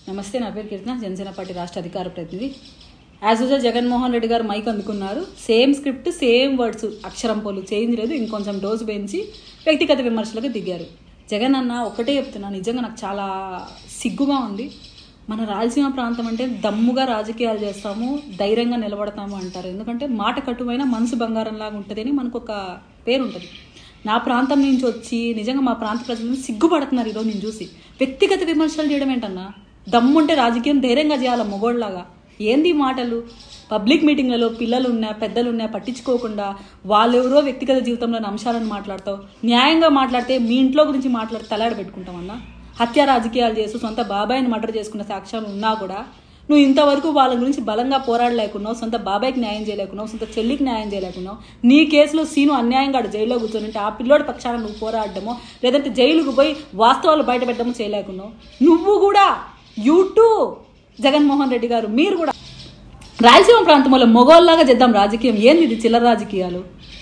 నమస్తే నా పేరు కీర్తన జనసేన పార్టీ రాష్ట్ర అధికార ప్రతినిధి యాజ్ యూజువల్ జగన్మోహన్ రెడ్డి గారు మైక్ అందుకున్నారు సేమ్ స్క్రిప్ట్ సేమ్ వర్డ్స్ అక్షరం పోలు చేంజ్ లేదు ఇంకొంచెం డోసు పెంచి వ్యక్తిగత విమర్శలకు దిగారు జగన్ అన్న ఒకటే చెప్తున్నా నిజంగా నాకు చాలా సిగ్గుగా ఉంది మన రాయలసీమ ప్రాంతం అంటే దమ్ముగా రాజకీయాలు చేస్తాము ధైర్యంగా నిలబడతాము అంటారు ఎందుకంటే మాట కట్టువైన మనసు బంగారం లాగా ఉంటుంది అని మనకు ఒక పేరు ఉంటుంది నా ప్రాంతం నుంచి వచ్చి నిజంగా మా ప్రాంత ప్రజలను సిగ్గుపడుతున్నారు ఈరోజు నేను చూసి వ్యక్తిగత విమర్శలు చేయడం ఏంటన్నా దమ్ముంటే రాజకీయం ధైర్యంగా చేయాలి మొగోళ్ళలాగా ఏంది ఈ మాటలు పబ్లిక్ మీటింగ్లలో పిల్లలు ఉన్నా పెద్దలు ఉన్నా పట్టించుకోకుండా వాళ్ళెవరో వ్యక్తిగత జీవితంలోని అంశాలను మాట్లాడతావు న్యాయంగా మాట్లాడితే మీ ఇంట్లో గురించి మాట్లాడి తలాడ పెట్టుకుంటామన్నా హత్య రాజకీయాలు చేస్తూ సొంత బాబాయిని మర్డర్ చేసుకున్న సాక్ష్యాలు ఉన్నా కూడా నువ్వు ఇంతవరకు వాళ్ళ గురించి బలంగా పోరాడలేకున్నావు సొంత బాబాయికి న్యాయం చేయలేకున్నావు సొంత చెల్లికి న్యాయం చేయలేకున్నావు నీ కేసులో సీను అన్యాయంగా ఆడ జైల్లో కూర్చొని ఉంటే ఆ పిల్లోడి పక్షాన నువ్వు పోరాడడమో లేదంటే జైలుకు పోయి వాస్తవాలు బయటపెట్టడమో చేయలేకున్నావు నువ్వు కూడా యూటూ జగన్మోహన్ రెడ్డి గారు మీరు కూడా రాయలసీమ ప్రాంతంలో మొగోళ్ళలాగా చేద్దాం రాజకీయం ఏంది ఇది చిల్లర రాజకీయాలు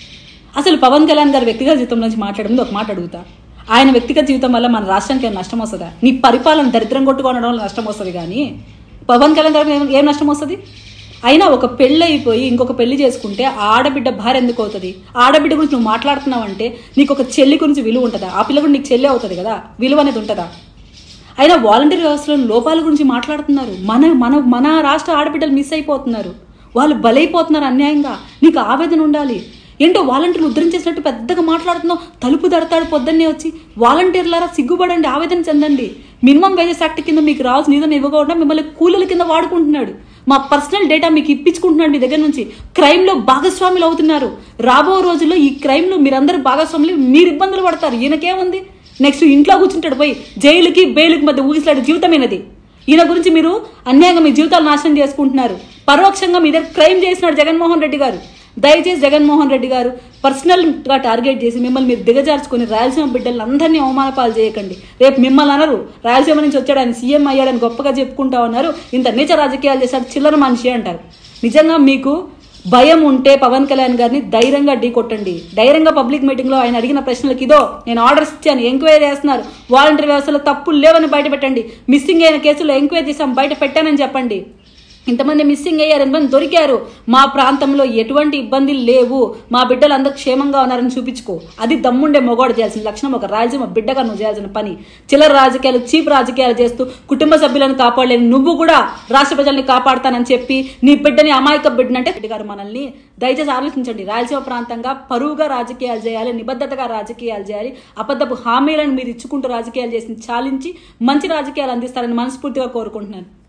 అసలు పవన్ కళ్యాణ్ గారి వ్యక్తిగత జీవితం నుంచి మాట్లాడడం ఒక మాట అడుగుతా ఆయన వ్యక్తిగత జీవితం వల్ల మన రాష్ట్రానికి ఏం నష్టం వస్తుందా నీ పరిపాలన దరిద్రం కొట్టుకోవడం వల్ల నష్టం వస్తుంది కానీ పవన్ కళ్యాణ్ గారికి ఏం- ఏం నష్టం వస్తుంది అయినా ఒక పెళ్ళి అయిపోయి ఇంకొక పెళ్లి చేసుకుంటే ఆ ఆడబిడ్డ భార్య ఎందుకు అవుతుంది ఆ ఆడబిడ్డ గురించి నువ్వు మాట్లాడుతున్నావు అంటే నీకు ఒక చెల్లి గురించి విలువ ఉంటుందా ఆ పిల్ల కూడా నీకు చెల్లి అవుతుంది కదా విలువ అనేది ఉంటుందా అయినా వాలంటీర్ వ్యవస్థలో లోపాల గురించి మాట్లాడుతున్నారు మన మన మన రాష్ట్ర ఆడబిడ్డలు మిస్ అయిపోతున్నారు వాళ్ళు బలైపోతున్నారు అన్యాయంగా నీకు ఆవేదన ఉండాలి ఏంటో వాలంటీర్లు ఉద్ధరించేసినట్టు పెద్దగా మాట్లాడుతున్నావు తలుపు దడతాడు పొద్దున్నే వచ్చి వాలంటీర్లారా సిగ్గుపడండి ఆవేదన చెందండి మినిమం వేజెస్ యాక్ట్ కింద మీకు రావాల్సిన నిధులు ఇవ్వకుండా మిమ్మల్ని కూలీల కింద వాడుకుంటున్నాడు మా పర్సనల్ డేటా మీకు ఇప్పించుకుంటున్నాడు మీ దగ్గర నుంచి క్రైమ్లో భాగస్వాములు అవుతున్నారు రాబో రోజుల్లో ఈ క్రైమ్లో మీరందరూ భాగస్వాములు మీరు ఇబ్బందులు పడతారు ఈయనకేముంది నెక్స్ట్ ఇంట్లో కూర్చుంటాడు పోయి జైలుకి బెయిల్కి మధ్య ఊగిసలాడే జీవితమైనది ఈయన గురించి మీరు అన్యాయంగా మీ జీవితాలు నాశనం చేసుకుంటున్నారు పరోక్షంగా మీ దగ్గర క్రైమ్ చేసినాడు జగన్మోహన్ రెడ్డి గారు దయచేసి జగన్మోహన్ రెడ్డి గారు పర్సనల్ గా టార్గెట్ చేసి మిమ్మల్ని మీరు దిగజార్చుకొని రాయలసీమ బిడ్డలు అందరినీ అవమానపాలు చేయకండి రేపు మిమ్మల్ని అనరు రాయలసీమ నుంచి వచ్చాడు ఆయన సీఎం అయ్యాడని గొప్పగా చెప్పుకుంటా ఉన్నారు ఇంత నీచ రాజకీయాలు చేశాడు చిల్లర మనిషి అంటారు నిజంగా మీకు భయం ఉంటే పవన్ కళ్యాణ్ గారిని ధైర్యంగా ఢీ కొట్టండి ధైర్యంగా పబ్లిక్ మీటింగ్ లో ఆయన అడిగిన ప్రశ్నలకు ఇదో నేను ఆర్డర్స్ ఇచ్చాను ఎంక్వైరీ చేస్తున్నారు వాలంటీర్ వ్యవస్థలో తప్పులు లేవని బయట పెట్టండి మిస్సింగ్ అయిన కేసులో ఎంక్వైరీ చేసాం బయట పెట్టానని చెప్పండి ఇంతమంది మిస్సింగ్ అయ్యారు ఎంతమంది దొరికారు మా ప్రాంతంలో ఎటువంటి ఇబ్బందులు లేవు మా బిడ్డలు అందరూ క్షేమంగా ఉన్నారని చూపించుకో అది దమ్ముండే మొగోడు చేయాల్సిన లక్షణం ఒక రాయలసీమ బిడ్డగా నువ్వు చేయాల్సిన పని చిల్లర రాజకీయాలు చీప్ రాజకీయాలు చేస్తూ కుటుంబ సభ్యులను కాపాడలేని నువ్వు కూడా రాష్ట్ర ప్రజల్ని కాపాడతానని చెప్పి నీ బిడ్డని అమాయక బిడ్డనంటే రెడ్డి గారు మనల్ని దయచేసి ఆలోచించండి రాయలసీమ ప్రాంతంగా పరువుగా రాజకీయాలు చేయాలి నిబద్ధతగా రాజకీయాలు చేయాలి అబద్ధపు హామీలను మీరు ఇచ్చుకుంటూ రాజకీయాలు చేసి చాలించి మంచి రాజకీయాలు అందిస్తారని మనస్ఫూర్తిగా కోరుకుంటున్నాను